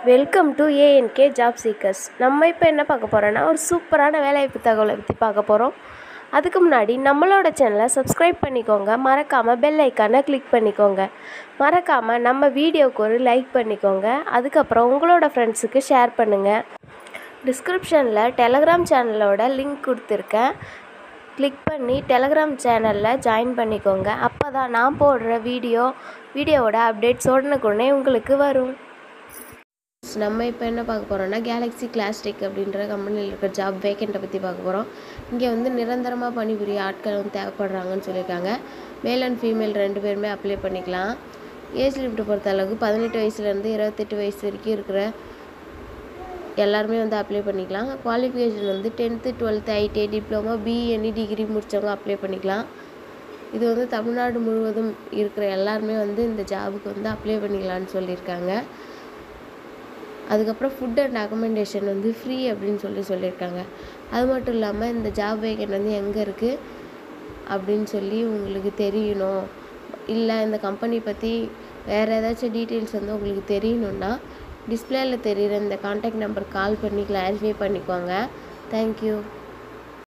welcome to ANK job seekers நம்ம இப்போ என்ன பார்க்க போகிறோன்னா ஒரு சூப்பரான வேலைவாய்ப்பு தகவலை பற்றி பார்க்க போகிறோம் அதுக்கு முன்னாடி நம்மளோட சேனலை சப்ஸ்கிரைப் பண்ணிக்கோங்க மறக்காமல் பெல் ஐக்கானை கிளிக் பண்ணிக்கோங்க மறக்காமல் நம்ம வீடியோவுக்கு ஒரு லைக் பண்ணிக்கோங்க அதுக்கப்புறம் உங்களோட ஃப்ரெண்ட்ஸுக்கு ஷேர் பண்ணுங்கள் டிஸ்கிரிப்ஷனில் டெலகிராம் சேனலோட லிங்க் கொடுத்துருக்கேன் கிளிக் பண்ணி டெலகிராம் சேனலில் ஜாயின் பண்ணிக்கோங்க அப்போ தான் நான் போடுற வீடியோ வீடியோவோட அப்டேட்ஸ் உடனுக்குடனே உங்களுக்கு வரும் நம்ம இப்போ என்ன பார்க்க போகிறோம்னா கேலக்ஸி கிளாஸ்டிக் அப்படின்ற கம்பெனியில் இருக்கிற ஜாப் வேக்கண்ட்டை பற்றி பார்க்க போகிறோம் இங்கே வந்து நிரந்தரமாக பணிபுரிய ஆட்கள் வந்து தேவைப்படுறாங்கன்னு சொல்லியிருக்காங்க மேல் அண்ட் ஃபீமேல் ரெண்டு பேருமே அப்ளை பண்ணிக்கலாம் ஏஜ் லிமிட்டை பொறுத்த அளவுக்கு பதினெட்டு வயசுலேருந்து இருபத்தெட்டு வயசு வரைக்கும் இருக்கிற எல்லாருமே வந்து அப்ளை பண்ணிக்கலாம் குவாலிஃபிகேஷன் வந்து tenth twelfth ITI diploma BNE degree முடித்தவங்க அப்ளை பண்ணிக்கலாம் இது வந்து தமிழ்நாடு முழுவதும் இருக்கிற எல்லாருமே வந்து இந்த ஜாபுக்கு வந்து அப்ளை பண்ணிக்கலாம்னு சொல்லியிருக்காங்க அதுக்கப்புறம் ஃபுட் அண்ட் அக்கமெண்டேஷன் வந்து ஃப்ரீ அப்படின்னு சொல்லி சொல்லியிருக்காங்க அது மட்டும் இல்லாமல் இந்த ஜாப் வேகன்ட் வந்து எங்கே இருக்குது அப்படின்னு சொல்லி உங்களுக்கு தெரியணும் இல்லை இந்த கம்பெனி பற்றி வேறு ஏதாச்சும் டீட்டெயில்ஸ் வந்து உங்களுக்கு தெரியணுன்னா டிஸ்பிளேயில் தெரிகிற இந்த காண்டாக்ட் நம்பர் கால் பண்ணி கிளாரிஃபை பண்ணிக்கோங்க தேங்க்யூ